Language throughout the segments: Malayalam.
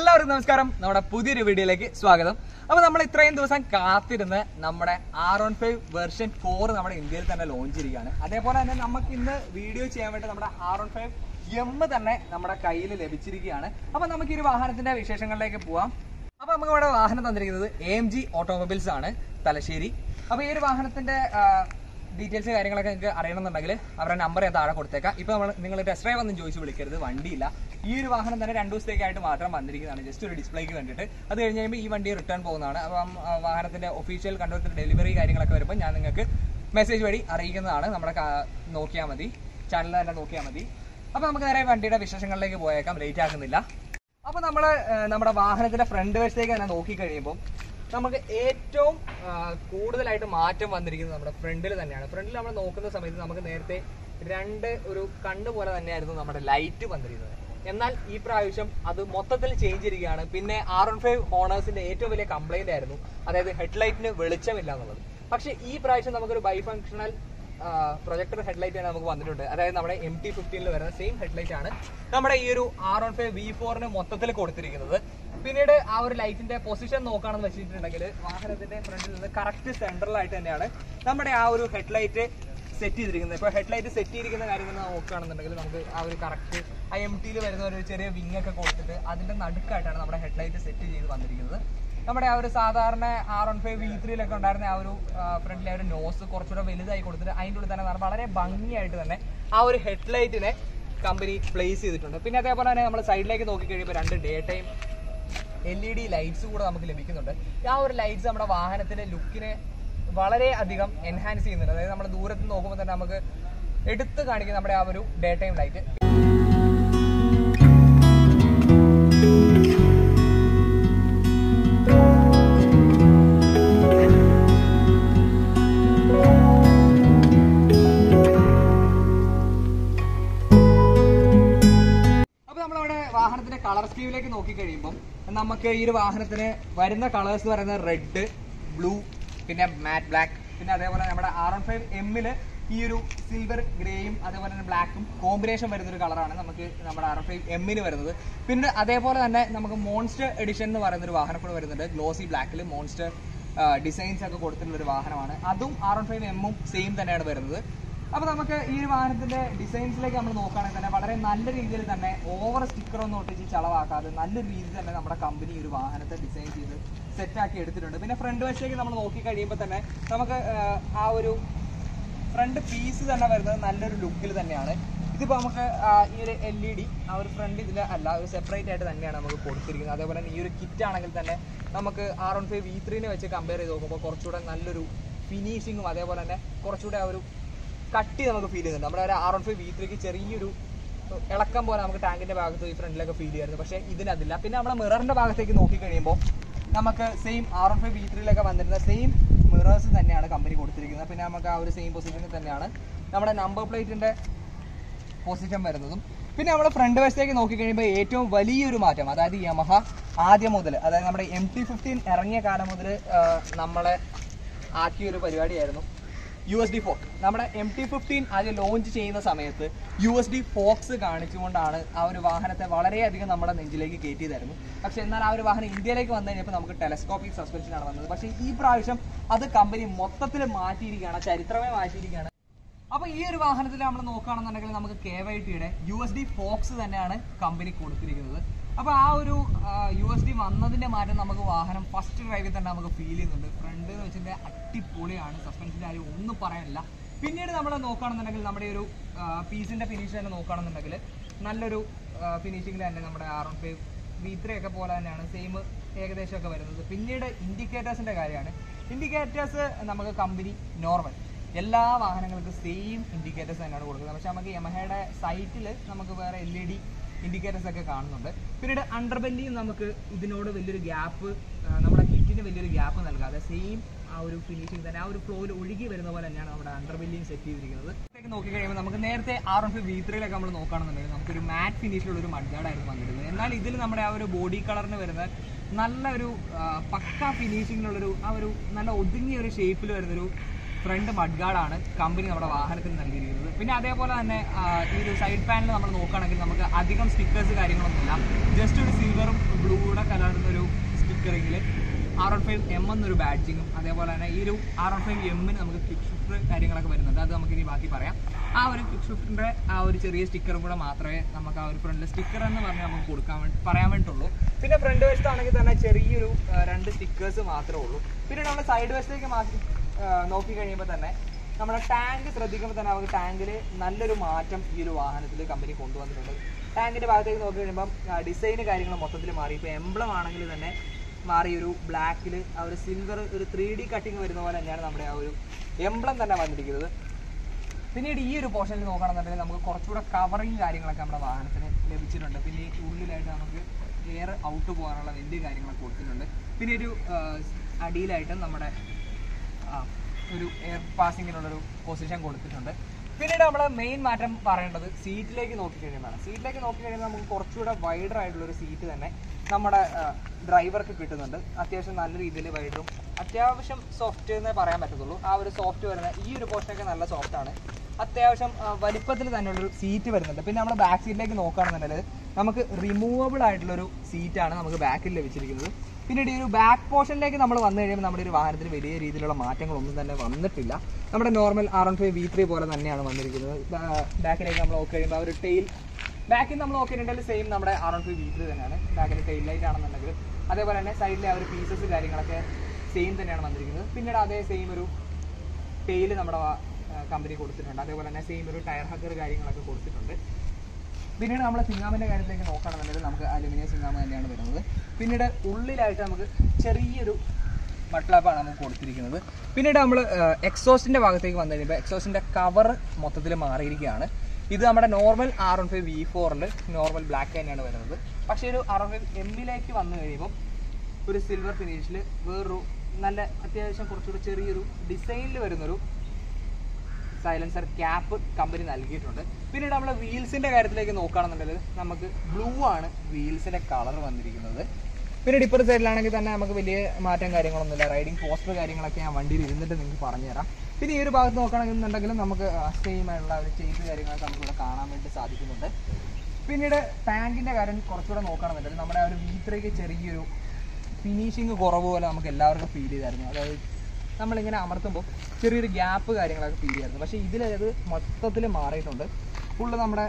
എല്ലാവർക്കും നമസ്കാരം നമ്മുടെ പുതിയൊരു വീഡിയോയിലേക്ക് സ്വാഗതം അപ്പൊ നമ്മൾ ഇത്രയും ദിവസം കാത്തിരുന്ന് നമ്മുടെ R one five version four നമ്മുടെ ഇന്ത്യയിൽ തന്നെ ലോഞ്ച് ചെയ്യുകയാണ് അതേപോലെ തന്നെ നമുക്ക് ഇന്ന് വീഡിയോ ചെയ്യാൻ വേണ്ടി നമ്മുടെ ആർ ഓൺ ഫൈവ് എം തന്നെ നമ്മുടെ കയ്യിൽ ലഭിച്ചിരിക്കുകയാണ് അപ്പൊ നമുക്ക് ഈ ഒരു വാഹനത്തിന്റെ വിശേഷങ്ങളിലേക്ക് പോവാം അപ്പൊ നമുക്ക് ഇവിടെ വാഹനം തന്നിരിക്കുന്നത് എ എം ജി ഓട്ടോമൊബൈൽസ് ആണ് തലശ്ശേരി അപ്പൊ ഈ ഒരു വാഹനത്തിന്റെ ഡീറ്റെയിൽസ് കാര്യങ്ങളൊക്കെ നിങ്ങൾക്ക് അറിയണമെന്നുണ്ടെങ്കിൽ അവരുടെ നമ്പർ ഞാൻ താഴെ കൊടുത്തേക്കാം ഇപ്പൊ നമ്മൾ നിങ്ങൾ ടെസ്റ്റ് ഡ്രൈവ് ഒന്നും ചോദിച്ച് വിളിക്കരുത് വണ്ടിയില്ല ഈ ഒരു വാഹനം തന്നെ രണ്ട് ദിവസത്തേക്കായിട്ട് മാത്രം വന്നിരിക്കുന്നതാണ് ജസ്റ്റ് ഒരു ഡിസ്പ്ലേക്ക് വേണ്ടിയിട്ട് അത് കഴിഞ്ഞ് കഴിയുമ്പോൾ ഈ വണ്ടി റിട്ടേൺ പോകുന്നതാണ് അപ്പം ആ, വാഹനത്തിന്റെ ഒഫീഷ്യൽ കണ്ടുപിടുത്ത ഡെലിവറി കാര്യങ്ങളൊക്കെ വരുമ്പോൾ ഞാൻ നിങ്ങൾക്ക് മെസ്സേജ് വഴി അറിയിക്കുന്നതാണ് നമ്മുടെ കാ- നോക്കിയാൽ മതി ചാനൽ തന്നെ നോക്കിയാൽ മതി അപ്പൊ നമുക്ക് നേരെ വണ്ടിയുടെ വിശേഷങ്ങളിലേക്ക് പോയേക്കാം ലേറ്റ് ആക്കുന്നില്ല അപ്പൊ നമ്മള് ഏഹ്, നമ്മുടെ വാഹനത്തിന്റെ ഫ്രണ്ട് വശത്തേക്ക് തന്നെ നോക്കി കഴിയുമ്പോൾ നമുക്ക് ഏറ്റവും ആ, കൂടുതലായിട്ട് മാറ്റം വന്നിരിക്കുന്നത് നമ്മുടെ ഫ്രണ്ടിൽ തന്നെയാണ് ഫ്രണ്ടിൽ നമ്മൾ നോക്കുന്ന സമയത്ത് നമുക്ക് നേരത്തെ രണ്ട് ഒരു കണ്ണ് പോലെ തന്നെയായിരുന്നു നമ്മുടെ ലൈറ്റ് വന്നിരിക്കുന്നത് എന്നാൽ ഈ പ്രാവശ്യം അത് മൊത്തത്തിൽ ചേഞ്ച് ചെയ്യുകയാണ് പിന്നെ ആർ വൺ ഫൈവ് ഹോണേഴ്സിന്റെ ഏറ്റവും വലിയ കംപ്ലൈന്റ് ആയിരുന്നു അതായത് ഹെഡ്ലൈറ്റിന് വെളിച്ചമില്ല എന്നുള്ളത് പക്ഷേ ഈ പ്രാവശ്യം നമുക്കൊരു ബൈ ഫങ്ഷണൽ പ്രൊജക്ടർ ഹെഡ്ലൈറ്റ് ആണ് നമുക്ക് വന്നിട്ടുണ്ട് അതായത് നമ്മുടെ എം ടി ഫിഫ്റ്റീനിൽ വരുന്ന സെയിം ഹെഡ്ലൈറ്റ് ആണ് നമ്മുടെ ഈ ഒരു ആർ വൺ ഫൈവ് വി ഫോറിന് മൊത്തത്തിൽ കൊടുത്തിരിക്കുന്നത് പിന്നീട് ആ ഒരു ലൈറ്റിന്റെ പൊസിഷൻ നോക്കുകയാണെന്ന് വെച്ചിട്ടുണ്ടെങ്കിൽ വാഹനത്തിന്റെ ഫ്രണ്ടിൽ നിന്ന് കറക്റ്റ് സെൻട്രലായിട്ട് തന്നെയാണ് നമ്മുടെ ആ ഒരു ഹെഡ്ലൈറ്റ് സെറ്റ് ചെയ്തിരിക്കുന്നത് ഇപ്പോൾ ഹെഡ്ലൈറ്റ് സെറ്റ് ചെയ്തിരിക്കുന്ന കാര്യങ്ങൾ നോക്കുകയാണെന്നുണ്ടെങ്കിൽ നമുക്ക് ആ ഒരു കറക്റ്റ് ആ എം ടിയിൽ വരുന്ന ഒരു ചെറിയ വിങ് ഒക്കെ കൊടുത്തിട്ട് അതിന്റെ നടുക്കായിട്ടാണ് നമ്മുടെ ഹെഡ്ലൈറ്റ് സെറ്റ് ചെയ്ത് വന്നിരിക്കുന്നത് നമ്മുടെ ആ ഒരു സാധാരണ ആർ വൺ ഫൈവ് വി ത്രീയിലൊക്കെ ഉണ്ടായിരുന്ന ആ ഒരു ഫ്രണ്ടിലെ ആ ഒരു നോസ് കുറച്ചുകൂടെ വലുതായി കൊടുത്തിട്ട് അതിൻ്റെ ഉള്ളിൽ തന്നെ വളരെ ഭംഗിയായിട്ട് തന്നെ ആ ഒരു ഹെഡ്ലൈറ്റിനെ കമ്പനി പ്ലേസ് ചെയ്തിട്ടുണ്ട് പിന്നെ അതേപോലെ തന്നെ നമ്മൾ സൈഡിലേക്ക് നോക്കി കഴിയുമ്പോൾ രണ്ട് day time L E D lights കൂടെ നമുക്ക് ലഭിക്കുന്നുണ്ട് ആ ഒരു ലൈറ്റ്സ് നമ്മുടെ വാഹനത്തിന്റെ ലുക്കിനെ വളരെ അധികം എൻഹാൻസ് ചെയ്യുന്നുണ്ട് അതായത് നമ്മൾ ദൂരത്ത് നിന്ന് നോക്കുമ്പോൾ തന്നെ നമുക്ക് എടുത്ത് കാണിക്കുന്ന നമ്മുടെ ആ ഒരു ഡേ ടൈം ലൈറ്റ് അപ്പൊ നമ്മളവിടെ വാഹനത്തിന്റെ കളർ സ്കീമിലേക്ക് നോക്കി കഴിയുമ്പോൾ നമുക്ക് ഈ ഒരു വാഹനത്തിന് വരുന്ന കളേഴ്സ് എന്ന് പറയുന്നത് റെഡ് ബ്ലൂ പിന്നെ മാറ്റ് ബ്ലാക്ക് പിന്നെ അതേപോലെ നമ്മുടെ ആർ വൺ ഫൈവ് എമ്മില് ഈ ഒരു സിൽവർ ഗ്രേയും അതേപോലെ തന്നെ ബ്ലാക്കും കോമ്പിനേഷൻ വരുന്ന ഒരു കളറാണ് നമുക്ക് നമ്മുടെ ആർ ഫൈവ് എമ്മിന് വരുന്നത് പിന്നെ അതേപോലെ തന്നെ നമുക്ക് മോൺസ്റ്റർ എഡിഷൻ എന്ന് പറയുന്ന ഒരു വാഹനം കൂടെ വരുന്നുണ്ട് ഗ്ലോസി ബ്ലാക്കിൽ മോൺസ്റ്റർ ഡിസൈൻസ് ഒക്കെ കൊടുത്തിട്ടുള്ള ഒരു വാഹനമാണ് അതും ആർ വൺ ഫൈവ് എമ്മും സെയിം തന്നെയാണ് വരുന്നത് അപ്പൊ നമുക്ക് ഈ ഒരു വാഹനത്തിന്റെ ഡിസൈൻസിലേക്ക് നമ്മൾ നോക്കുകയാണെങ്കിൽ തന്നെ വളരെ നല്ല രീതിയിൽ തന്നെ ഓവർ സ്റ്റിക്കർ ഒന്നും ഒട്ടിച്ച് ചളവാക്കാതെ നല്ല രീതിയിൽ തന്നെ നമ്മുടെ കമ്പനി ഒരു വാഹനത്തെ ഡിസൈൻ ചെയ്ത് സെറ്റാക്കി എടുത്തിട്ടുണ്ട് പിന്നെ ഫ്രണ്ട് വശത്തേക്ക് നമ്മൾ നോക്കി കഴിയുമ്പോൾ തന്നെ നമുക്ക് ആ, ആ ഒരു ഫ്രണ്ട് പീസ് തന്നെ വരുന്നത് നല്ലൊരു ലുക്കിൽ തന്നെയാണ് ഇതിപ്പോൾ നമുക്ക് ആ, ഈ ഒരു എൽ ഇ ഡി ആ ഒരു ഫ്രണ്ട് ഇതിൽ അല്ല ഒരു സെപ്പറേറ്റ് ആയിട്ട് തന്നെയാണ് നമുക്ക് കൊടുത്തിരിക്കുന്നത് അതേപോലെ തന്നെ ഈ ഒരു കിറ്റ് ആണെങ്കിൽ തന്നെ നമുക്ക് ആർ വൺ ഫൈവ് വി ത്രീനെ വെച്ച് കമ്പയർ ചെയ്ത് നോക്കുമ്പോൾ കുറച്ചുകൂടെ നല്ലൊരു ഫിനിഷിങ്ങും അതേപോലെ തന്നെ കുറച്ചുകൂടെ ആ ഒരു കട്ടി നമുക്ക് ഫീൽ ചെയ്യുന്നുണ്ട് നമ്മുടെ ഒരു ആർ വൺ ഫൈവ് വി ത്രീക്ക് ചെറിയൊരു ഇളക്കം പോലെ നമുക്ക് ടാങ്കിന്റെ ഭാഗത്ത് ഈ ഫ്രണ്ടിലൊക്കെ ഫീൽ ചെയ്യായിരുന്നു പക്ഷേ ഇതിനതില്ല പിന്നെ നമ്മുടെ മിററിന്റെ ഭാഗത്തേക്ക് നോക്കി കഴിയുമ്പോൾ നമുക്ക് same R one five V ത്രീയിലൊക്കെ വന്നിരുന്ന സെയിം മിറേഴ്സ് തന്നെയാണ് കമ്പനി കൊടുത്തിരിക്കുന്നത് പിന്നെ നമുക്ക് ആ ഒരു സെയിം പൊസിഷനിൽ തന്നെയാണ് നമ്മുടെ നമ്പർ പ്ലേറ്റിന്റെ പൊസിഷൻ വരുന്നതും പിന്നെ നമ്മൾ ഫ്രണ്ട് വശത്തേക്ക് നോക്കി കഴിയുമ്പോൾ ഏറ്റവും വലിയൊരു മാറ്റം അതായത് യമഹ ആദ്യം മുതൽ അതായത് നമ്മുടെ എം ടി ഫിഫ്റ്റീൻ ഇറങ്ങിയ കാലം മുതൽ നമ്മളെ ആക്കിയ ഒരു പരിപാടിയായിരുന്നു യു എസ് ഡി ഫോക്ക് നമ്മുടെ എം ടി ഫിഫ്റ്റീൻ ആദ്യം ലോഞ്ച് ചെയ്യുന്ന സമയത്ത് യു എസ് ഡി ഫോക്സ് കാണിച്ചുകൊണ്ടാണ് ആ ഒരു വാഹനത്തെ വളരെയധികം നമ്മുടെ നെഞ്ചിലേക്ക് കയറ്റിയതായിരുന്നു പക്ഷെ എന്നാൽ ആ ഒരു വാഹനം ഇന്ത്യയിലേക്ക് വന്നു കഴിഞ്ഞപ്പോൾ നമുക്ക് ടെലസ്കോപ്പിക് സസ്പെൻഷനാണ് വന്നത് പക്ഷേ ഈ പ്രാവശ്യം അത് കമ്പനി മൊത്തത്തിൽ മാറ്റിയിരിക്കുകയാണ് ചരിത്രമേ മാറ്റിയിരിക്കുകയാണ് അപ്പൊ ഈ ഒരു വാഹനത്തിൽ നമ്മൾ നോക്കുകയാണെന്നുണ്ടെങ്കിൽ നമുക്ക് കെ വൈ ടിയുടെ യു എസ് ഡി ഫോക്സ് തന്നെയാണ് കമ്പനി കൊടുത്തിരിക്കുന്നത് അപ്പൊ ആ ഒരു യു എസ് ഡി വന്നതിന്റെ മാറ്റം നമുക്ക് വാഹനം ഫസ്റ്റ് ഡ്രൈവിൽ തന്നെ നമുക്ക് ഫീൽ ചെയ്യുന്നുണ്ട് ഫ്രണ്ട് എന്ന് വെച്ചിട്ട് അടിപൊളിയാണ് സസ്പെൻഷൻ്റെ കാര്യം ഒന്നും പറയാനില്ല പിന്നീട് നമ്മൾ നോക്കുകയാണെന്നുണ്ടെങ്കിൽ നമ്മുടെ ഒരു പീസിന്റെ ഫിനിഷ് തന്നെ നോക്കുകയാണെന്നുണ്ടെങ്കിൽ നല്ലൊരു ഫിനിഷിങ്ങിൽ തന്നെ നമ്മുടെ R one five V three ഒക്കെ പോലെ തന്നെയാണ് സെയിം ഏകദേശം ഒക്കെ വരുന്നത് പിന്നീട് ഇൻഡിക്കേറ്റേഴ്സിന്റെ കാര്യമാണ് ഇൻഡിക്കേറ്റേഴ്സ് നമുക്ക് കമ്പനി നോർമൽ എല്ലാ വാഹനങ്ങൾക്കും സെയിം ഇൻഡിക്കേറ്റേഴ്സ് തന്നെയാണ് കൊടുക്കുന്നത് പക്ഷെ നമുക്ക് യമഹയുടെ സൈറ്റിൽ നമുക്ക് വേറെ എൽ ഇ ഡി ഇൻഡിക്കേറ്റേഴ്സ് ഒക്കെ കാണുന്നുണ്ട് പിന്നീട് അണ്ടർബെല്ലിയും നമുക്ക് ഇതിനോട് വലിയൊരു ഗ്യാപ്പ് നമ്മുടെ കിറ്റിന് വലിയൊരു ഗ്യാപ്പ് നൽകാതെ സെയിം ആ ഒരു ഫിനിഷിംഗ് തന്നെ ആ ഒരു ഫ്ലോയിൽ ഒഴുകി വരുന്ന പോലെ തന്നെയാണ് നമ്മുടെ അണ്ടർബെല്ലിയും സെറ്റ് ചെയ്തിരിക്കുന്നത് ഇതൊക്കെ നോക്കി കഴിയുമ്പോൾ നമുക്ക് നേരത്തെ ആർ എഫ് വി ത്രീയിലൊക്കെ നമ്മൾ നോക്കുകയാണെന്നുണ്ടെങ്കിൽ നമുക്കൊരു മാറ്റ് ഫിനിഷിലുള്ള ഒരു മഡ്ഗാർഡായിരുന്നു വന്നിരുന്നത് എന്നാൽ ഇതിൽ നമ്മുടെ ആ ഒരു ബോഡി കളറിന് വരുന്ന നല്ലൊരു ആ, പക്ക ഫിനിഷിങ്ങിലുള്ളൊരു ആ ഒരു നല്ല ഒതുങ്ങിയ ഒരു ഷേപ്പിൽ വരുന്നൊരു ഫ്രണ്ട് മഡ്ഗാർഡാണ് കമ്പനി നമ്മുടെ വാഹനത്തിന് നൽകിയിരിക്കുന്നത് പിന്നെ അതേപോലെ തന്നെ ആ, ഈ ഒരു സൈഡ് പാനൽ നമ്മൾ നോക്കുകയാണെങ്കിൽ നമുക്ക് അധികം സ്റ്റിക്കേഴ്സ് കാര്യങ്ങളൊന്നുമില്ല ജസ്റ്റ് ഒരു സിൽവറും ബ്ലൂയുടെ കാണുന്ന ഒരു സ്റ്റിക്കറിങ്ങിൽ ആർ എൺ ഫൈവ് എം എന്നൊരു ബാഡ്ജിങ്ങും അതേപോലെ തന്നെ ഈ ഒരു ആർ എൺ ഫൈവ് എമ്മിന് നമുക്ക് ക്വിക്ക് ഷിഫ്റ്റർ കാര്യങ്ങളൊക്കെ വരുന്നുണ്ട് അത് നമുക്ക് ഇനി ബാക്കി പറയാം ആ ഒരു ക്വിക്ക് ഷിഫ്റ്റിന്റെ ആ ഒരു ചെറിയ സ്റ്റിക്കറും കൂടെ മാത്രമേ നമുക്ക് ആ ഒരു ഫ്രണ്ടിൽ സ്റ്റിക്കർ എന്ന് പറഞ്ഞ് നമുക്ക് കൊടുക്കാൻ വേണ്ടി പറയാൻ വേണ്ടിയിട്ടുള്ളൂ പിന്നെ ഫ്രണ്ട് വശത്താണെങ്കിൽ തന്നെ ചെറിയൊരു ആ, രണ്ട് സ്റ്റിക്കേഴ്സ് മാത്രമേ ഉള്ളൂ പിന്നെ നമ്മൾ സൈഡ് വശത്തേക്ക് മാറ്റി ആ, നോക്കി കഴിയുമ്പോൾ തന്നെ നമ്മുടെ ടാങ്ക് ശ്രദ്ധിക്കുമ്പോൾ തന്നെ നമുക്ക് ടാങ്കിൽ നല്ലൊരു മാറ്റം ഈ ഒരു വാഹനത്തിൽ കമ്പനി കൊണ്ടുവന്നിട്ടുണ്ട് ടാങ്കിന്റെ ഭാഗത്തേക്ക് നോക്കി കഴിയുമ്പോൾ ഡിസൈന് കാര്യങ്ങൾ മൊത്തത്തിൽ മാറി ഇപ്പോൾ എംബ്ലം ആണെങ്കിൽ തന്നെ മാറി ഒരു ബ്ലാക്കിൽ ആ ഒരു സിൽവർ ഒരു ത്രീ ഡി കട്ടിങ് വരുന്ന പോലെ തന്നെയാണ് നമ്മുടെ ആ ഒരു എംബ്ലം തന്നെ വന്നിരിക്കുന്നത് പിന്നീട് ഈ ഒരു പോർഷനിൽ നോക്കുകയാണെന്നുണ്ടെങ്കിൽ നമുക്ക് കുറച്ചുകൂടെ കവറിങ് കാര്യങ്ങളൊക്കെ നമ്മുടെ വാഹനത്തിന് ലഭിച്ചിട്ടുണ്ട് പിന്നെ ഈ ഉള്ളിലായിട്ട് നമുക്ക് എയർ ഔട്ട് പോകാനുള്ള വലിയ കാര്യങ്ങളൊക്കെ കൊടുത്തിട്ടുണ്ട് പിന്നെ ഒരു ആ, അടിയിലായിട്ട് നമ്മുടെ ആ, ഒരു എയർ പാസിങ്ങിനുള്ളൊരു പൊസിഷൻ കൊടുത്തിട്ടുണ്ട് പിന്നീട് നമ്മൾ മെയിൻ മാറ്റം പറയേണ്ടത് സീറ്റിലേക്ക് നോക്കി കഴിയുമ്പോഴാണ് സീറ്റിലേക്ക് നോക്കി കഴിയുമ്പോൾ നമുക്ക് കുറച്ചുകൂടെ വൈഡർ ആയിട്ടുള്ള ഒരു സീറ്റ് തന്നെ നമ്മുടെ ഡ്രൈവർക്ക് കിട്ടുന്നുണ്ട് അത്യാവശ്യം നല്ല രീതിയിൽ വൈഡറും അത്യാവശ്യം സോഫ്റ്റ് എന്നേ പറയാൻ പറ്റത്തുള്ളൂ ആ ഒരു സോഫ്റ്റ് വരുന്ന ഈ ഒരു പോർഷനൊക്കെ നല്ല സോഫ്റ്റ് ആണ് അത്യാവശ്യം ആ, വലിപ്പത്തിൽ തന്നെയുള്ളൊരു സീറ്റ് വരുന്നുണ്ട് പിന്നെ നമ്മൾ ബാക്ക് സീറ്റിലേക്ക് നോക്കുകയാണെന്നുണ്ടെങ്കിൽ നമുക്ക് റിമൂവബിൾ ആയിട്ടുള്ളൊരു സീറ്റാണ് നമുക്ക് ബാക്കിൽ ലഭിച്ചിരിക്കുന്നത് പിന്നീട് ഈ ഒരു ബാക്ക് പോർഷനിലേക്ക് നമ്മൾ വന്നു കഴിയുമ്പോൾ നമ്മുടെ ഒരു വാഹനത്തിന് വലിയ രീതിയിലുള്ള മാറ്റങ്ങളൊന്നും തന്നെ വന്നിട്ടില്ല നമ്മുടെ normal R one five V three പോലെ തന്നെയാണ് വന്നിരിക്കുന്നത് ബാക്കിലേക്ക് നമ്മൾ നോക്കി കഴിയുമ്പോൾ ആ ഒരു ടെയിൽ ബാക്കിൽ നമ്മൾ നോക്കിയിട്ടുണ്ടെങ്കിൽ സെയിം നമ്മുടെ R one five V three തന്നെയാണ് ബാക്കിൽ ടെയിൽ ലൈറ്റ് ആണെന്നുണ്ടെങ്കിൽ അതേപോലെ തന്നെ സൈഡിലെ ആ ഒരു പീസസ് കാര്യങ്ങളൊക്കെ സെയിം തന്നെയാണ് വന്നിരിക്കുന്നത് പിന്നീട് അതേ സെയിം ഒരു ടെയിൽ നമ്മുടെ കമ്പനി കൊടുത്തിട്ടുണ്ട് അതേപോലെ തന്നെ സെയിം ഒരു ടയർ ഹക്കർ കാര്യങ്ങളൊക്കെ കൊടുത്തിട്ടുണ്ട് പിന്നീട് നമ്മൾ സിംഗാമിൻ്റെ കാര്യത്തിലേക്ക് നോക്കുകയാണെന്നുണ്ടെങ്കിൽ നമുക്ക് അലുമിനിയം സിംഗാമ തന്നെയാണ് വരുന്നത് പിന്നീട് ഉള്ളിലായിട്ട് നമുക്ക് ചെറിയൊരു മട്ട്ലാപ്പാണ് നമുക്ക് കൊടുത്തിരിക്കുന്നത് പിന്നീട് നമ്മൾ എക്സോസ്റ്റിൻ്റെ ഭാഗത്തേക്ക് വന്നു കഴിയുമ്പോൾ എക്സോസ്റ്റിൻ്റെ കവർ മൊത്തത്തിൽ മാറിയിരിക്കുകയാണ് ഇത് നമ്മുടെ normal R one five V ഫോറിൽ നോർമൽ ബ്ലാക്ക് തന്നെയാണ് വരുന്നത് പക്ഷേ ഒരു ആർ വൺ ഫൈവ് എമ്മിലേക്ക് വന്നു കഴിയുമ്പോൾ ഒരു സിൽവർ ഫിനിഷിൽ വേറൊരു നല്ല അത്യാവശ്യം കുറച്ചുകൂടി ചെറിയൊരു ഡിസൈനിൽ വരുന്നൊരു സൈലൻസർ ക്യാപ്പ് കമ്പനി നൽകിയിട്ടുണ്ട് പിന്നീട് നമ്മൾ വീൽസിന്റെ കാര്യത്തിലേക്ക് നോക്കുകയാണെന്നുണ്ടെങ്കിൽ നമുക്ക് ബ്ലൂ ആണ് വീൽസിന്റെ കളർ വന്നിരിക്കുന്നത് പിന്നീട് ഇപ്പുറത്തെ സൈഡിലാണെങ്കിൽ തന്നെ നമുക്ക് വലിയ മാറ്റം കാര്യങ്ങളൊന്നുമില്ല റൈഡിങ് പോസ്റ്റർ കാര്യങ്ങളൊക്കെ ഞാൻ വണ്ടിയിൽ ഇരുന്നിട്ട് നിങ്ങൾക്ക് പറഞ്ഞുതരാം പിന്നെ ഈ ഒരു ഭാഗത്ത് നോക്കുകയാണെന്നുണ്ടെങ്കിലും നമുക്ക് സെയിം ആയിട്ടുള്ള ഒരു ചെയ്ത് കാര്യങ്ങളൊക്കെ നമുക്ക് ഇവിടെ കാണാൻ വേണ്ടി സാധിക്കുന്നുണ്ട് പിന്നീട് ടാങ്കിന്റെ കാര്യം കുറച്ചുകൂടെ നോക്കുകയാണെന്നുണ്ടെങ്കിൽ നമ്മുടെ ആ ഒരു വി ത്രീക്ക് ചെറിയൊരു ഫിനിഷിങ് കുറവ് പോലെ നമുക്ക് എല്ലാവർക്കും ഫീൽ ചെയ്തായിരുന്നു അതായത് നമ്മളിങ്ങനെ അമർത്തുമ്പോൾ ചെറിയൊരു ഗ്യാപ്പ് കാര്യങ്ങളൊക്കെ ഫീൽ ചെയ്യായിരുന്നു പക്ഷേ ഇതിലത് മൊത്തത്തിൽ മാറിയിട്ടുണ്ട് ഫുള്ള് നമ്മുടെ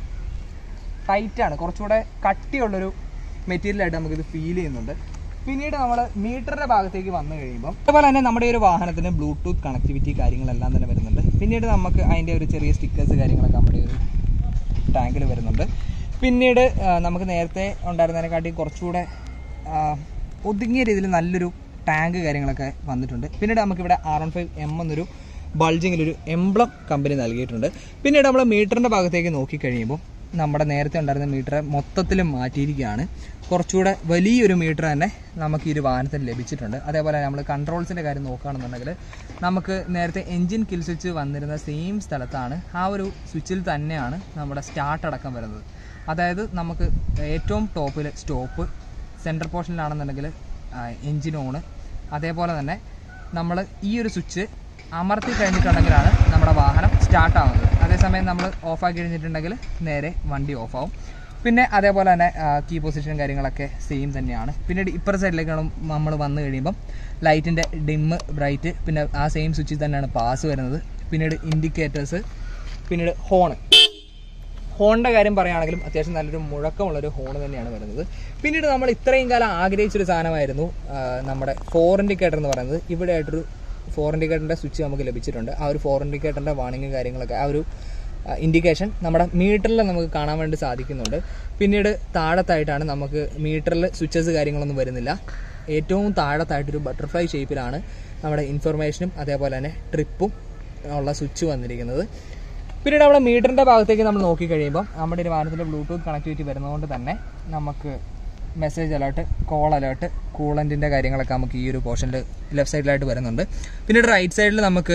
ടൈറ്റാണ് കുറച്ചുകൂടെ കട്ടിയുള്ളൊരു മെറ്റീരിയലായിട്ട് നമുക്കിത് ഫീൽ ചെയ്യുന്നുണ്ട് പിന്നീട് നമ്മൾ മീറ്ററിന്റെ ഭാഗത്തേക്ക് വന്നു കഴിയുമ്പോൾ അതുപോലെ തന്നെ നമ്മുടെ ഈ ഒരു വാഹനത്തിന് ബ്ലൂടൂത്ത് കണക്ടിവിറ്റി കാര്യങ്ങളെല്ലാം തന്നെ വരുന്നുണ്ട് പിന്നീട് നമുക്ക് അതിൻ്റെ ഒരു ചെറിയ സ്റ്റിക്കേഴ്സ് കാര്യങ്ങളൊക്കെ നമ്മുടെ ഒരു ടാങ്കിൽ വരുന്നുണ്ട് പിന്നീട് ആ, നമുക്ക് നേരത്തെ ഉണ്ടായിരുന്നതിനെക്കാട്ടി കുറച്ചുകൂടെ ആ, ഒതുങ്ങിയ രീതിയിൽ നല്ലൊരു ടാങ്ക് കാര്യങ്ങളൊക്കെ വന്നിട്ടുണ്ട് പിന്നീട് നമുക്കിവിടെ ആർ വൺ ഫൈവ് എം എന്നൊരു ബൾജിങ്ങിലൊരു എംബ്ലം കമ്പനി നൽകിയിട്ടുണ്ട് പിന്നീട് നമ്മൾ മീറ്ററിൻ്റെ ഭാഗത്തേക്ക് നോക്കിക്കഴിയുമ്പോൾ നമ്മുടെ നേരത്തെ ഉണ്ടായിരുന്ന മീറ്റർ മൊത്തത്തിൽ മാറ്റിയിരിക്കുകയാണ് കുറച്ചുകൂടെ വലിയൊരു മീറ്റർ തന്നെ നമുക്ക് ഈ ഒരു വാഹനത്തിൽ ലഭിച്ചിട്ടുണ്ട് അതേപോലെ നമ്മൾ കൺട്രോൾസിൻ്റെ കാര്യം നോക്കുകയാണെന്നുണ്ടെങ്കിൽ നമുക്ക് നേരത്തെ എൻജിൻ കിൽ സ്വിച്ച് വന്നിരുന്ന സെയിം സ്ഥലത്താണ് ആ ഒരു സ്വിച്ചിൽ തന്നെയാണ് നമ്മുടെ സ്റ്റാർട്ട് അടക്കം വരുന്നത് അതായത് നമുക്ക് ഏറ്റവും ടോപ്പിൽ സ്റ്റോപ്പ് സെൻറ്റർ പോർഷനിലാണെന്നുണ്ടെങ്കിൽ എൻജിൻ ഓണ് അതേപോലെ തന്നെ നമ്മൾ ഈ ഒരു സ്വിച്ച് അമർത്തി കഴിഞ്ഞിട്ടുണ്ടെങ്കിലാണ് നമ്മുടെ വാഹനം സ്റ്റാർട്ട് ആവുന്നത് അതേസമയം നമ്മൾ ഓഫാക്കി കഴിഞ്ഞിട്ടുണ്ടെങ്കിൽ നേരെ വണ്ടി ഓഫാവും പിന്നെ അതേപോലെ തന്നെ കീ പൊസിഷൻ കാര്യങ്ങളൊക്കെ സെയിം തന്നെയാണ് പിന്നീട് ഇപ്പുറ സൈഡിലേക്കാണ് നമ്മൾ വന്നു കഴിയുമ്പം ലൈറ്റിൻ്റെ ഡിമ്മ് ബ്രൈറ്റ് പിന്നെ ആ സെയിം സ്വിച്ചിൽ തന്നെയാണ് പാസ് വരുന്നത് പിന്നീട് ഇൻഡിക്കേറ്റേഴ്സ് പിന്നീട് ഹോണ് ഹോണിൻ്റെ കാര്യം പറയുകയാണെങ്കിലും അത്യാവശ്യം നല്ലൊരു മുഴക്കമുള്ളൊരു ഹോൺ തന്നെയാണ് വരുന്നത് പിന്നീട് നമ്മൾ ഇത്രയും കാലം ആഗ്രഹിച്ചൊരു സാധനമായിരുന്നു ആ, നമ്മുടെ ഫോർ ഇൻഡിക്കേറ്റർ എന്ന് പറയുന്നത് ഇവിടെ ആയിട്ടൊരു ഫോർ ഇൻഡിക്കേറ്ററിൻ്റെ സ്വിച്ച് നമുക്ക് ലഭിച്ചിട്ടുണ്ട് ആ ഒരു ഫോർ ഇൻഡിക്കേറ്ററിൻ്റെ വാണിംഗ് കാര്യങ്ങളൊക്കെ ആ ഒരു ഇൻഡിക്കേഷൻ നമ്മുടെ മീറ്ററിൽ നമുക്ക് കാണാൻ വേണ്ടി സാധിക്കുന്നുണ്ട് പിന്നീട് താഴത്തായിട്ടാണ് നമുക്ക് മീറ്ററിൽ സ്വിച്ചസ് കാര്യങ്ങളൊന്നും വരുന്നില്ല ഏറ്റവും താഴത്തായിട്ടൊരു ബട്ടർഫ്ലൈ ഷേപ്പിലാണ് നമ്മുടെ ഇൻഫർമേഷനും അതേപോലെ തന്നെ ട്രിപ്പും ഉള്ള സ്വിച്ച് വന്നിരിക്കുന്നത് പിന്നീട് നമ്മുടെ മീറ്ററിന്റെ ഭാഗത്തേക്ക് നമ്മൾ നോക്കി കഴിയുമ്പോൾ നമ്മുടെ ഒരു വാഹനത്തിൽ ബ്ലൂടൂത്ത് കണക്ടിവിറ്റി വരുന്നതുകൊണ്ട് തന്നെ നമുക്ക് മെസ്സേജ് അലേർട്ട് കോൾ അലേർട്ട് കൂളൻറ്റിൻ്റെ കാര്യങ്ങളൊക്കെ നമുക്ക് ഈ ഒരു പോർഷനിൽ ലെഫ്റ്റ് സൈഡിലായിട്ട് വരുന്നുണ്ട് പിന്നീട് റൈറ്റ് സൈഡിൽ നമുക്ക്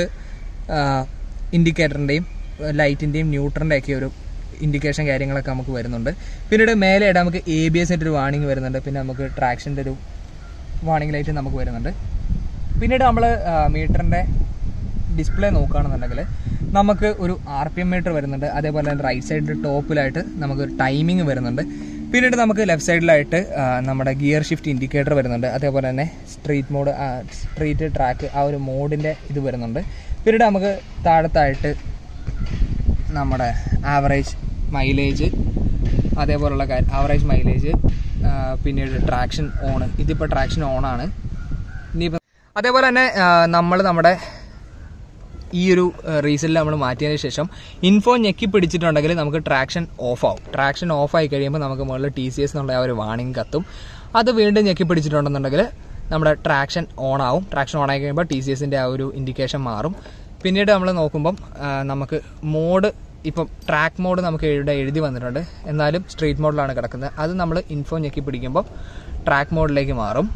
ഇൻഡിക്കേറ്ററിൻ്റെയും ലൈറ്റിൻ്റെയും ന്യൂട്രൻ്റെ ഒക്കെ ഒരു ഇൻഡിക്കേഷൻ കാര്യങ്ങളൊക്കെ നമുക്ക് വരുന്നുണ്ട് പിന്നീട് മേലെയായിട്ട് നമുക്ക് എ ബി എസിൻ്റെ ഒരു വാണിംഗ് വരുന്നുണ്ട് പിന്നെ നമുക്ക് ട്രാക്ഷൻ്റെ ഒരു വാണിംഗ് ലൈറ്റ് നമുക്ക് വരുന്നുണ്ട് പിന്നീട് നമ്മൾ മീറ്ററിൻ്റെ ഡിസ്പ്ലേ നോക്കുകയാണെന്നുണ്ടെങ്കിൽ നമുക്ക് ഒരു ആർ പി എം മീറ്റർ വരുന്നുണ്ട് അതേപോലെ തന്നെ റൈറ്റ് സൈഡിൽ ടോപ്പിലായിട്ട് നമുക്ക് ടൈമിംഗ് വരുന്നുണ്ട് പിന്നീട് നമുക്ക് ലെഫ്റ്റ് സൈഡിലായിട്ട് ആ, നമ്മുടെ ഗിയർ ഷിഫ്റ്റ് ഇൻഡിക്കേറ്റർ വരുന്നുണ്ട് അതേപോലെ തന്നെ സ്ട്രീറ്റ് മോഡ് സ്ട്രീറ്റ് ട്രാക്ക് ആ ഒരു മോഡിൻ്റെ ഇത് വരുന്നുണ്ട് പിന്നീട് നമുക്ക് താഴത്തായിട്ട് നമ്മുടെ ആവറേജ് മൈലേജ് അതേപോലുള്ള കാര്യം ആവറേജ് മൈലേജ് പിന്നീട് ട്രാക്ഷൻ ഓൺ ഇതിപ്പോൾ ട്രാക്ഷൻ ഓണാണ് ഇനിയിപ്പോൾ അതേപോലെ തന്നെ നമ്മൾ നമ്മുടെ ഈ ഒരു റീസണിൽ നമ്മൾ മാറ്റിയതിന് ശേഷം ഇൻഫോ ഞെക്കി പിടിച്ചിട്ടുണ്ടെങ്കിൽ നമുക്ക് ട്രാക്ഷൻ ഓഫ് ആവും ട്രാക്ഷൻ ഓഫ് ആയി കഴിയുമ്പോൾ നമുക്ക് മുകളിൽ ടി സി എസ് എന്നുള്ള ആ ഒരു വാണിംഗ് കത്തും അത് വീണ്ടും ഞെക്കി പിടിച്ചിട്ടുണ്ടെന്നുണ്ടെങ്കിൽ നമ്മുടെ ട്രാക്ഷൻ ഓൺ ആവും ട്രാക്ഷൻ ഓൺ ആയി കഴിയുമ്പോൾ ടി സി എസിൻ്റെ ആ ഒരു ഇൻഡിക്കേഷൻ മാറും പിന്നീട് നമ്മൾ നോക്കുമ്പം ആ, നമുക്ക് മോഡ് ഇപ്പം ട്രാക്ക് മോഡ് നമുക്ക് ഇവിടെ എഴുതി വന്നിട്ടുണ്ട് എന്നാലും സ്ട്രീറ്റ് മോഡിലാണ് കിടക്കുന്നത് അത് നമ്മൾ ഇൻഫോ ഞെക്കി പിടിക്കുമ്പോൾ ട്രാക്ക് മോഡിലേക്ക് മാറും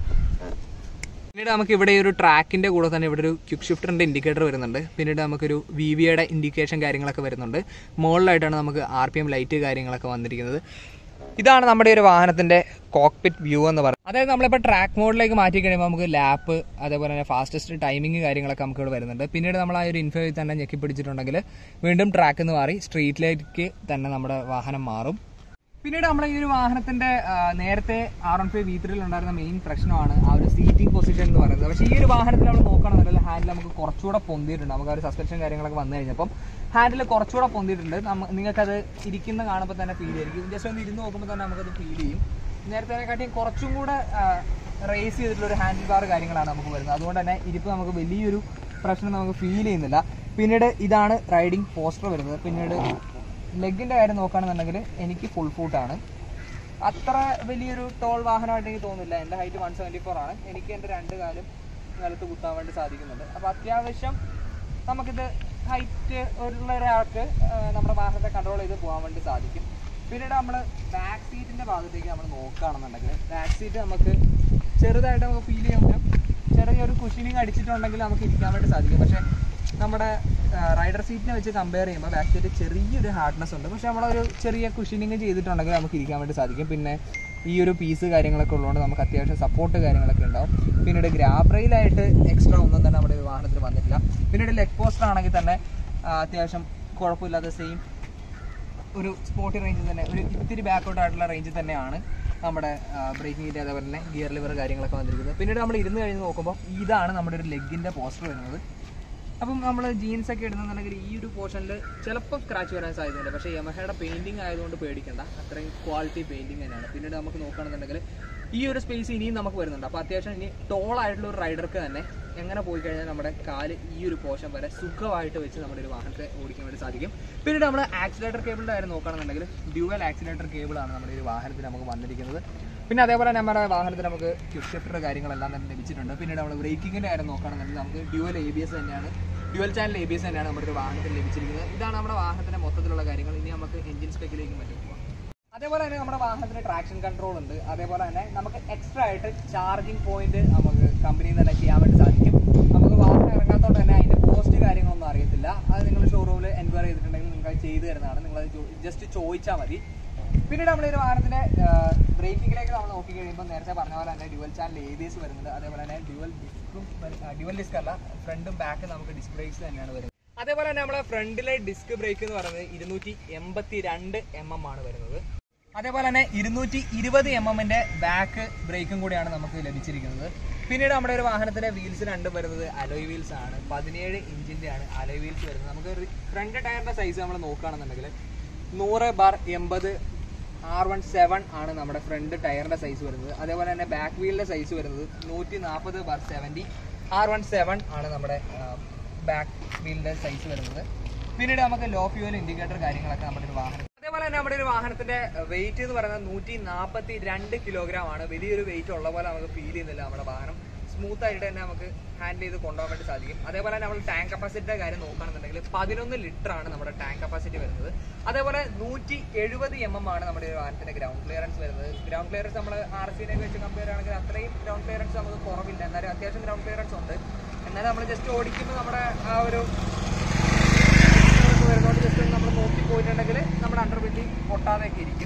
പിന്നീട് നമുക്ക് ഇവിടെ ഒരു ട്രാക്കിന്റെ കൂടെ തന്നെ ഇവിടെ ഒരു ക്വിക്ക് ഷിഫ്റ്ററിന്റെ ഇൻഡിക്കേറ്റർ വരുന്നുണ്ട് പിന്നീട് നമുക്കൊരു വി വിയുടെ ഇൻഡിക്കേഷൻ കാര്യങ്ങളൊക്കെ വരുന്നുണ്ട് മുകളിലായിട്ടാണ് നമുക്ക് ആർ പി എം ലൈറ്റ് കാര്യങ്ങളൊക്കെ വന്നിരിക്കുന്നത് ഇതാണ് നമ്മുടെ ഒരു വാഹനത്തിന്റെ കോക്പിറ്റ് വ്യൂ എന്ന് പറയുന്നത് അതായത് നമ്മളിപ്പോൾ ട്രാക്ക് മോഡിലേക്ക് മാറ്റി കഴിയുമ്പോൾ നമുക്ക് ലാപ്പ് അതേപോലെ തന്നെ ഫാസ്റ്റസ്റ്റ് ടൈമിംഗ് കാര്യങ്ങളൊക്കെ നമുക്ക് ഇവിടെ വരുന്നുണ്ട് പിന്നീട് നമ്മൾ ആ ഒരു ഇൻഫോയിൽ തന്നെ ഞെക്കി പിടിച്ചിട്ടുണ്ടെങ്കിൽ വീണ്ടും ട്രാക്ക് എന്ന് മാറി സ്ട്രീറ്റിലേക്ക് തന്നെ നമ്മുടെ വാഹനം മാറും പിന്നീട് നമ്മുടെ ഈ ഒരു വാഹനത്തിന്റെ ആ, നേരത്തെ ആർ വൺ ഫൈവ് വി ത്രീയിൽ ഉണ്ടായിരുന്ന മെയിൻ പ്രശ്നമാണ് ആ ഒരു സീറ്റിംഗ് പൊസിഷൻ എന്ന് പറയുന്നത് പക്ഷേ ഈ ഒരു വാഹനത്തിൽ നമ്മൾ നോക്കുകയാണെന്നുണ്ടെങ്കിൽ ഹാൻഡിൽ നമുക്ക് കുറച്ചുകൂടെ പൊന്തിയിട്ടുണ്ട് നമുക്ക് ആ ഒരു സസ്പെൻഷൻ കാര്യങ്ങളൊക്കെ വന്നു കഴിഞ്ഞപ്പം ഹാൻഡിൽ കുറച്ചുകൂടെ പൊന്തിയിട്ടുണ്ട് നമ്മ നിങ്ങൾക്കത് ഇരിക്കുന്ന കാണുമ്പോൾ തന്നെ ഫീൽ ചെയ്യും ജസ്റ്റ് ഒന്ന് ഇരുന്ന് നോക്കുമ്പോൾ തന്നെ നമുക്കത് ഫീൽ ചെയ്യും നേരത്തേനെക്കാട്ടിയും കുറച്ചും കൂടെ റേസ് ചെയ്തിട്ടുള്ള ഒരു ഹാൻഡിൽ ബാർ കാര്യങ്ങളാണ് നമുക്ക് വരുന്നത് അതുകൊണ്ട് തന്നെ ഇരിപ്പ് നമുക്ക് വലിയൊരു പ്രശ്നം നമുക്ക് ഫീൽ ചെയ്യുന്നില്ല പിന്നീട് ഇതാണ് റൈഡിംഗ് പോസ്റ്റർ വരുന്നത് പിന്നീട് ലെഗിന്റെ കാര്യം നോക്കുകയാണെന്നുണ്ടെങ്കിൽ എനിക്ക് ഫുൾ ഫൂട്ടാണ് അത്ര വലിയൊരു ടോൾ വാഹനമായിട്ട് എനിക്ക് തോന്നുന്നില്ല എൻ്റെ ഹൈറ്റ് വൺ സെവൻറ്റി ഫോർ ആണ് എനിക്ക് എൻ്റെ രണ്ട് കാലും നിലത്ത് കുത്താൻ വേണ്ടി സാധിക്കുന്നുണ്ട് അപ്പോൾ അത്യാവശ്യം നമുക്കിത് ഹൈറ്റ് ഉള്ള ഒരാൾക്ക് ആ, നമ്മുടെ വാഹനത്തെ കൺട്രോൾ ചെയ്ത് പോകാൻ വേണ്ടി സാധിക്കും പിന്നീട് നമ്മൾ ബാക്ക് സീറ്റിൻ്റെ ഭാഗത്തേക്ക് നമ്മൾ നോക്കുകയാണെന്നുണ്ടെങ്കിൽ ബാക്ക് സീറ്റ് നമുക്ക് ചെറുതായിട്ട് നമുക്ക് ഫീൽ ചെയ്യാൻ പറ്റും ചെറിയൊരു കുഷനിങ് അടിച്ചിട്ടുണ്ടെങ്കിൽ നമുക്ക് ഇരിക്കാൻ വേണ്ടി സാധിക്കും പക്ഷേ നമ്മുടെ റൈഡർ സീറ്റിനെ വെച്ച് കമ്പയർ ചെയ്യുമ്പോൾ ബാക്ക് സീറ്റ് ചെറിയൊരു ഹാർഡ്നെസ് ഉണ്ട് പക്ഷെ നമ്മളൊരു ചെറിയ കുഷനിങ് ചെയ്തിട്ടുണ്ടെങ്കിൽ നമുക്ക് ഇരിക്കാൻ വേണ്ടി സാധിക്കും പിന്നെ ഈ ഒരു പീസ് കാര്യങ്ങളൊക്കെ ഉള്ളതുകൊണ്ട് നമുക്ക് അത്യാവശ്യം സപ്പോർട്ട് കാര്യങ്ങളൊക്കെ ഉണ്ടാവും പിന്നീട് ഗ്രാബ് റെയിലായിട്ട് എക്സ്ട്രാ ഒന്നും തന്നെ നമ്മുടെ ഈ വാഹനത്തിൽ വന്നിട്ടില്ല പിന്നീട് ലെഗ് പോസ്റ്റർ ആണെങ്കിൽ തന്നെ ആ, അത്യാവശ്യം കുഴപ്പമില്ലാത്ത സെയിം ഒരു സ്പോട്ടി റേഞ്ചിൽ തന്നെ ഒരു ഇത്തിരി ബാക്കൗട്ട് ആയിട്ടുള്ള റേഞ്ചിൽ തന്നെയാണ് നമ്മുടെ ബ്രേക്കിങ്ങിൻ്റെ അതേപോലെ തന്നെ ഗിയർ ലിവർ കാര്യങ്ങളൊക്കെ വന്നിരിക്കുന്നത് പിന്നീട് നമ്മൾ ഇരുന്ന് കഴിഞ്ഞ് നോക്കുമ്പോൾ ഇതാണ് നമ്മുടെ ഒരു ലെഗിൻ്റെ പോസ്റ്റർ വരുന്നത് അപ്പം നമ്മൾ ജീൻസ് ഒക്കെ ഇടുന്നുണ്ടെങ്കിൽ ഈ ഒരു പോർഷനിൽ ചിലപ്പോൾ സ്ക്രാച്ച് വരാൻ സാധ്യതയുണ്ട് പക്ഷേ യമഹയുടെ പെയിന്റിംഗ് ആയതുകൊണ്ട് പേടിക്കണ്ട അത്രയും ക്വാളിറ്റി പെയിന്റിംഗ് തന്നെയാണ് പിന്നീട് നമുക്ക് നോക്കുകയാണെന്നുണ്ടെങ്കിൽ ഈ ഒരു സ്പേസ് ഇനിയും നമുക്ക് വരുന്നുണ്ട് അപ്പോൾ അത്യാവശ്യം ഇനി ടോൾ ആയിട്ടുള്ള ഒരു റൈഡർക്ക് തന്നെ എങ്ങനെ പോയി കഴിഞ്ഞാൽ നമ്മുടെ കാല് ഈ ഒരു പോർഷൻ വരെ സുഖമായിട്ട് വെച്ച് നമ്മുടെ ഒരു വാഹനത്തെ ഓടിക്കാൻ വേണ്ടി സാധിക്കും പിന്നീട് നമ്മൾ ആക്സിലേറ്റർ കേബിളിൻ്റെ കാര്യം നോക്കുകയാണെന്നുണ്ടെങ്കിൽ ഡ്യുവൽ ആക്സിലേറ്റർ കേബിളാണ് നമ്മുടെ ഈ ഒരു വാഹനത്തിൽ നമുക്ക് വന്നിരിക്കുന്നത് പിന്നെ അതേപോലെ തന്നെ നമ്മുടെ വാഹനത്തിൽ നമുക്ക് ക്വിക്ക് ഷിഫ്റ്റർ കാര്യങ്ങളെല്ലാം തന്നെ ലഭിച്ചിട്ടുണ്ട് പിന്നീട് നമ്മൾ ബ്രേക്കിങ്ങിൻ്റെ കാര്യം നോക്കുകയാണെന്നുണ്ടെങ്കിൽ നമുക്ക് ഡ്യുവൽ എ ബി എസ് തന്നെയാണ് dual channel A B S തന്നെയാണ് നമ്മുടെ ഒരു വാഹനത്തിൽ ലഭിച്ചിരിക്കുന്നത് ഇതാണ് നമ്മുടെ വാഹനത്തിന്റെ മൊത്തത്തിലുള്ള കാര്യങ്ങൾ ഇനി നമുക്ക് എഞ്ചിൻ സ്പെക്കിലേക്ക് മറ്റും പോകാം അതേപോലെ തന്നെ നമ്മുടെ വാഹനത്തിന് ട്രാക്ഷൻ കൺട്രോൾ ഉണ്ട് അതേപോലെ തന്നെ നമുക്ക് എക്സ്ട്രാ ആയിട്ട് ചാർജിങ് പോയിന്റ് നമുക്ക് കമ്പനിയിൽ നിന്ന് തന്നെ ചെയ്യാൻ വേണ്ടി സാധിക്കും നമുക്ക് വാഹനം ഇറങ്ങാത്തതുകൊണ്ട് തന്നെ അതിന്റെ കോസ്റ്റ് കാര്യങ്ങളൊന്നും അറിയത്തില്ല അത് നിങ്ങൾ ഷോറൂമിൽ എൻക്വയറി ചെയ്തിട്ടുണ്ടെങ്കിൽ നിങ്ങൾക്ക് അത് ചെയ്തു തരുന്നതാണ് നിങ്ങൾ ജസ്റ്റ് ചോദിച്ചാൽ മതി പിന്നീട് നമ്മൾ ഈ ഒരു വാഹനത്തിന്റെ ബ്രേക്കിങ്ങിലേക്ക് നമ്മൾ നോക്കി കഴിയുമ്പോൾ നേരത്തെ പറഞ്ഞ പോലെ തന്നെ dual channel A B S വരുന്നുണ്ട് അതേപോലെ തന്നെ ഡ്യുവൽ ഡിസ്കും ഡ്യുവൽ ഡിസ്ക് അല്ല ഫ്രണ്ടും ബാക്കും നമുക്ക് ഡിസ്ക് ബ്രേക്സ് തന്നെയാണ് വരുന്നത് അതേപോലെ തന്നെ നമ്മുടെ ഫ്രണ്ടിലെ ഡിസ്ക് ബ്രേക്ക് എന്ന് പറയുന്നത് ഇരുന്നൂറ്റി എൺപത്തി രണ്ട് എം എം ആണ് വരുന്നത് അതേപോലെ തന്നെ ഇരുന്നൂറ്റി ഇരുപത് എം എമ്മിന്റെ ബാക്ക് ബ്രേക്കും കൂടിയാണ് നമുക്ക് ലഭിച്ചിരിക്കുന്നത് പിന്നീട് നമ്മുടെ ഒരു വാഹനത്തിന്റെ വീൽസ് രണ്ടും വരുന്നത് അലോയ് വീൽസ് ആണ് പതിനേഴ് ഇഞ്ചിന്റെ ആണ് അലോയ് വീൽസ് വരുന്നത് നമുക്ക് ഫ്രണ്ട് ടയറിന്റെ സൈസ് നമ്മൾ നോക്കുകയാണെന്നുണ്ടെങ്കിൽ നൂറ് ബാർ എൺപത് ആർ വൺ സെവൻ ആണ് നമ്മുടെ ഫ്രണ്ട് ടയറിന്റെ സൈസ് വരുന്നത് അതേപോലെ തന്നെ ബാക്ക് വീലിന്റെ സൈസ് വരുന്നത് നൂറ്റി നാൽപ്പത് bar seventy R one seven ആണ് നമ്മുടെ ബാക്ക് വീലിന്റെ സൈസ് വരുന്നത് പിന്നീട് നമുക്ക് ലോ ഫ്യൂവൽ ഇൻഡിക്കേറ്റർ കാര്യങ്ങളൊക്കെ നമ്മുടെ ഒരു വാഹനം അതേപോലെ തന്നെ നമ്മുടെ ഒരു വാഹനത്തിന്റെ വെയിറ്റ് എന്ന് പറയുന്നത് നൂറ്റി നാൽപ്പത്തി രണ്ട് കിലോഗ്രാം ആണ് വലിയൊരു വെയിറ്റ് ഉള്ള പോലെ നമുക്ക് ഫീൽ ചെയ്യുന്നില്ല നമ്മുടെ വാഹനം സ്മൂത്ത് ആയിട്ട് തന്നെ നമുക്ക് ഹാൻഡിൽ ചെയ്ത് കൊണ്ടുപോകാൻ വേണ്ടി സാധിക്കും അതേപോലെ നമ്മൾ ടാങ്ക് കപ്പാസിറ്റിയുടെ കാര്യം നോക്കുകയാണെന്നുണ്ടെങ്കിൽ പതിനൊന്ന് ലിറ്റർ ആണ് നമ്മുടെ ടാങ്ക് കപ്പാസിറ്റി വരുന്നത് അതേപോലെ നൂറ്റി എഴുപത് എം എം ആണ് നമ്മുടെ ഈ വാഹനത്തിന്റെ ഗ്രൗണ്ട് ക്ലിയറൻസ് വരുന്നത് ഗ്രൗണ്ട് ക്ലിയറൻസ് നമ്മൾ ആർ സിനെ വെച്ച് കമ്പയർ ആണെങ്കിൽ അത്രയും ഗ്രൗണ്ട് ക്ലിയറൻസ് നമുക്ക് കുറവില്ല എന്നാലും അത്യാവശ്യം ഗ്രൗണ്ട് ക്ലിയറൻസ് ഉണ്ട് എന്നാലും നമ്മൾ ജസ്റ്റ് ഓടിക്കുമ്പോൾ നമ്മുടെ ആ ഒരു വരുന്നോണ്ട് ജസ്റ്റ് നമ്മൾ നോക്കി പോയിട്ടുണ്ടെങ്കിൽ നമ്മുടെ അണ്ടർ ബില്ലി പൊട്ടാതെയൊക്കെ ഇരിക്കും പിന്നെ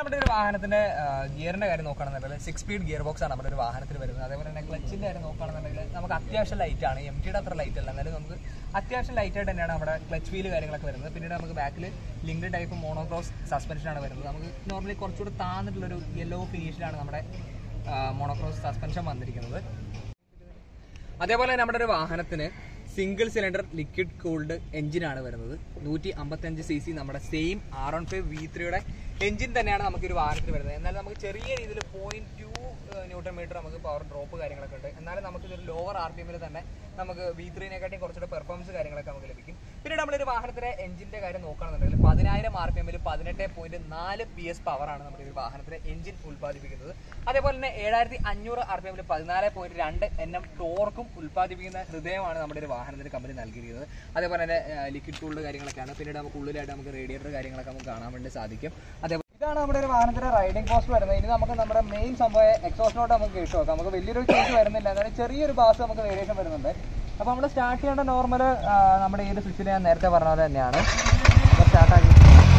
നമ്മുടെ ഒരു വാഹനത്തിന്റെ ഗിയറിന്റെ കാര്യം നോക്കുകയാണെന്നുണ്ടെങ്കിൽ സിക്സ് സ്പീഡ് ഗിയർ ബോക്സ് ആണ് നമ്മുടെ ഒരു വാഹനത്തിൽ വരുന്നത് അതേപോലെ തന്നെ ക്ലച്ചിന്റെ കാര്യം നോക്കുകയാണെന്നുണ്ടെങ്കിൽ നമുക്ക് അത്യാവശ്യം ലൈറ്റ് ആണ് എം ടിയുടെ അത്ര ലൈറ്റ് അല്ല എന്നാലും നമുക്ക് അത്യാവശ്യം ലൈറ്റ് ആയിട്ട് തന്നെയാണ് നമ്മുടെ ക്ലച്ച് വീല് കാര്യങ്ങളൊക്കെ വരുന്നത് പിന്നീട് നമുക്ക് ബാക്കിൽ ലിങ്ക് ടൈപ്പ് മോണോക്രോസ് സസ്പെൻഷൻ ആണ് വരുന്നത് നമുക്ക് നോർമലി കുറച്ചുകൂടി താന്നിട്ടുള്ള ഒരു യെല്ലോ ഫിനിഷിലാണ് നമ്മുടെ മോണോക്രോസ് സസ്പെൻഷൻ വന്നിരിക്കുന്നത് അതേപോലെ തന്നെ നമ്മുടെ ഒരു വാഹനത്തിന് സിംഗിൾ സിലിണ്ടർ ലിക്വിഡ് കൂൾഡ് എഞ്ചിനാണ് വരുന്നത് നൂറ്റി അമ്പത്തഞ്ച് സി സി നമ്മുടെ same R one five V ത്രീയുടെ എഞ്ചിൻ തന്നെയാണ് നമുക്ക് ഒരു വാഹനത്തിന് വരുന്നത് എന്നാൽ നമുക്ക് ചെറിയ രീതിയിൽ പോയിന്റ് ടു ന്യൂട്ടൺ മീറ്റർ നമുക്ക് പവർ ഡ്രോപ്പ് കാര്യങ്ങളൊക്കെ ഉണ്ട് എന്നാലും നമുക്ക് ഇതൊരു ലോവർ ആർ പി എമ്മിൽ തന്നെ നമുക്ക് വി ത്രീനെക്കാട്ടിയും കുറച്ചുകൂടെ പെർഫോമൻസ് കാര്യങ്ങളൊക്കെ നമുക്ക് ലഭിക്കും പിന്നീട് നമ്മളൊരു വാഹനത്തിന്റെ എഞ്ചിന്റെ കാര്യം നോക്കുകയാണെന്നുണ്ടെങ്കിൽ പതിനായിരം ആർ പി എമ്മിൽ പതിനെട്ട് പോയിന്റ് നാല് പി എസ് പവറാണ് നമ്മുടെ ഒരു വാഹനത്തിന്റെ എഞ്ചിൻ ഉൽപ്പാദിപ്പിക്കുന്നത് അതേപോലെ തന്നെ ഏഴായിരത്തി അഞ്ഞൂറ് ആർ പി എമ്മിൽ പതിനാല് പോയിന്റ് രണ്ട് എൻ എം ടോർക്കും ഉൽപ്പാദിപ്പിക്കുന്ന ഹൃദയമാണ് നമ്മുടെ ഒരു വാഹനത്തിന് കമ്പനി നൽകിയിരിക്കുന്നത് അതേപോലെ തന്നെ ലിക്വിഡ് കൂൾഡ് കാര്യങ്ങളൊക്കെയാണ് പിന്നീട് നമുക്ക് ഉള്ളിലായിട്ട് നമുക്ക് റേഡിയേറ്റർ കാര്യങ്ങളൊക്കെ നമുക്ക് കാണാൻ വേണ്ടി സാധിക്കും അതേപോലെ ഇതാണ് നമ്മുടെ ഒരു വാഹനത്തിന്റെ റൈഡിംഗ് പോസ്റ്റ് വരുന്നത് ഇനി നമുക്ക് നമ്മുടെ മെയിൻ സംഭവം എക്സോസിനോട്ട് നമുക്ക് കേട്ടു നോക്കാം നമുക്ക് വലിയൊരു ചേഞ്ച് വരുന്നില്ല എന്നാലും ചെറിയൊരു ബാസ് നമുക്ക് വേരിയേഷൻ വരുന്നുണ്ട് അപ്പോൾ നമ്മൾ സ്റ്റാർട്ട് ചെയ്യേണ്ട നോർമൽ നമ്മുടെ ഈ ഒരു സ്വിച്ചിൽ ഞാൻ നേരത്തെ പറഞ്ഞ പോലെ തന്നെയാണ് സ്റ്റാർട്ട് ആക്കി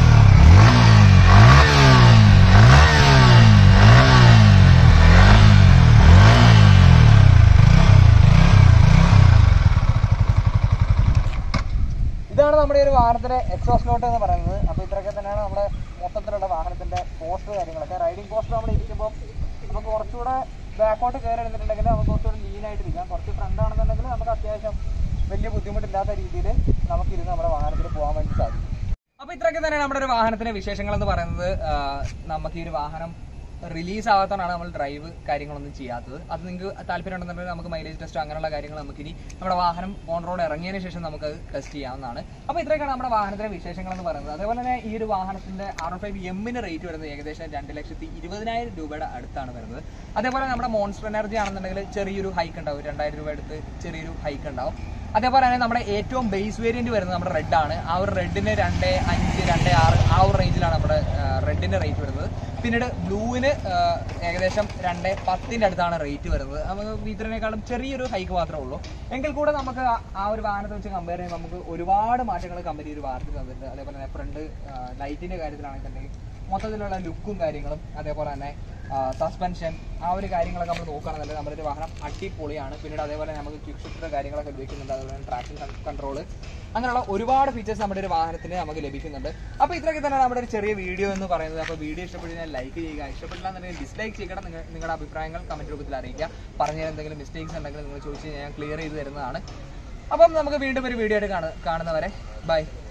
ഇതാണ് നമ്മുടെ ഈ ഒരു വാഹനത്തിന്റെ എക്സോസ് നോട്ട് എന്ന് പറയുന്നത് അപ്പോൾ ഇത്രയൊക്കെ തന്നെയാണ് നമ്മുടെ മൊത്തത്തിലുള്ള വാഹനത്തിന്റെ പോസ്റ്റർ കാര്യങ്ങളൊക്കെ റൈഡിംഗ് പോസ്റ്റർ നമ്മൾ ഇരിക്കുമ്പോൾ നമുക്ക് കുറച്ചുകൂടെ ബാക്കോട്ട് കയറി എടുത്തിട്ടുണ്ടെങ്കിൽ നമുക്ക് കുറച്ചുകൂടെ ലീൻ ആയിട്ട് ഇരിക്കാം കുറച്ച് ഫ്രണ്ട് ആണെന്നുണ്ടെങ്കിൽ നമുക്ക് അത്യാവശ്യം വലിയ ബുദ്ധിമുട്ടില്ലാത്ത രീതിയിൽ നമുക്ക് ഇരുന്ന് നമ്മുടെ വാഹനത്തിൽ പോകാൻ വേണ്ടി സാധിക്കും അപ്പോൾ ഇത്രയൊക്കെ തന്നെയാണ് നമ്മുടെ ഒരു വാഹനത്തിന്റെ വിശേഷങ്ങൾ എന്ന് പറയുന്നത് ആ, നമുക്ക് ഈ ഒരു വാഹനം റിലീസ് ആവാത്തതാണ് നമ്മൾ ഡ്രൈവ് കാര്യങ്ങളൊന്നും ചെയ്യാത്തത് അത് നിങ്ങൾക്ക് താല്പര്യം ഉണ്ടെന്നുണ്ടെങ്കിൽ നമുക്ക് മൈലേജ് ടെസ്റ്റ് അങ്ങനെയുള്ള കാര്യങ്ങൾ നമുക്ക് ഇനി നമ്മുടെ വാഹനം ഓൺ റോഡ് ഇറങ്ങിയതിന് ശേഷം നമുക്ക് ടെസ്റ്റ് ചെയ്യാവുന്നതാണ് അപ്പോൾ ഇത്രയൊക്കെയാണ് നമ്മുടെ വാഹനത്തിന്റെ വിശേഷങ്ങൾ എന്ന് പറയുന്നത് അതേപോലെ തന്നെ ഈ ഒരു വാഹനത്തിന്റെ ആർ ഫൈവ് എമ്മിന് റേറ്റ് വരുന്നത് ഏകദേശം രണ്ട് ലക്ഷത്തി ഇരുപതിനായിരം രൂപയുടെ അടുത്താണ് വരുന്നത് അതേപോലെ നമ്മുടെ മോൺസ്റ്റർ എനർജി ആണെന്നുണ്ടെങ്കിൽ ചെറിയൊരു ഹൈക്ക് ഉണ്ടാവും രണ്ടായിരം രൂപ അടുത്ത് ചെറിയൊരു ഹൈക്ക് ഉണ്ടാവും അതേപോലെ തന്നെ നമ്മുടെ ഏറ്റവും ബേസ് വേരിയന്റ് വരുന്നത് നമ്മുടെ റെഡ് ആണ് ആ ഒരു റെഡിന് രണ്ട് അഞ്ച് രണ്ട് ആറ് ആ ഒരു റേഞ്ചിലാണ് നമ്മുടെ റെഡിന്റെ റേറ്റ് വരുന്നത് പിന്നീട് ബ്ലൂവിന് ഏകദേശം രണ്ട് പത്തിന്റെ അടുത്താണ് റേറ്റ് വരുന്നത് നമുക്ക് വീത്തിനേക്കാളും ചെറിയൊരു ഹൈക്ക് മാത്രമേ ഉള്ളൂ എങ്കിൽ കൂടെ നമുക്ക് ആ- ആ ഒരു വാഹനത്തെ വെച്ച് കമ്പയർ ചെയ്യുമ്പോൾ നമുക്ക് ഒരുപാട് മാറ്റങ്ങൾ കമ്പനി ഒരു വാഹനത്തിൽ തന്നിട്ടുണ്ട് അതേപോലെ തന്നെ ഫ്രണ്ട് ലൈറ്റിന്റെ കാര്യത്തിലാണെങ്കിൽ തന്നെ മൊത്തത്തിലുള്ള ലുക്കും കാര്യങ്ങളും അതേപോലെ തന്നെ സസ്പെൻഷൻ ആ ഒരു കാര്യങ്ങളൊക്കെ നമ്മൾ നോക്കുകയാണെന്നുണ്ടെങ്കിൽ നമ്മുടെ ഒരു വാഹനം അടിപൊളിയാണ് പിന്നീട് അതേപോലെ നമുക്ക് ക്വിക്ക് ഷിഫ്റ്റർ കാര്യങ്ങളൊക്കെ ലഭിക്കുന്നുണ്ട് അതുപോലെ തന്നെ ട്രാക്ഷൻ കൺട്രോൾ അങ്ങനെയുള്ള ഒരുപാട് ഫീച്ചേഴ്സ് നമ്മുടെ ഒരു വാഹനത്തിന് നമുക്ക് ലഭിക്കുന്നുണ്ട് അപ്പോൾ ഇത്രയൊക്കെ തന്നെ നമ്മുടെ ഒരു ചെറിയ വീഡിയോ എന്ന് പറയുന്നത് അപ്പോൾ വീഡിയോ ഇഷ്ടപ്പെട്ട് ലൈക്ക് ചെയ്യുക ഇഷ്ടപ്പെട്ടില്ല എന്നുണ്ടെങ്കിൽ ഡിസ്ലൈക്ക് ചെയ്യണം നിങ്ങൾ നിങ്ങളുടെ അഭിപ്രായങ്ങൾ കമന്റ് രൂപത്തിൽ അറിയിക്കുക പറഞ്ഞ എന്തെങ്കിലും മിസ്റ്റേക്സ് ഉണ്ടെങ്കിൽ നിങ്ങൾ ചോദിച്ച് ഞാൻ ക്ലിയർ ചെയ്ത് തരുന്നതാണ് അപ്പം നമുക്ക് വീണ്ടും ഒരു വീഡിയോ ആയിട്ട് കാണുന്നവരെ ബൈ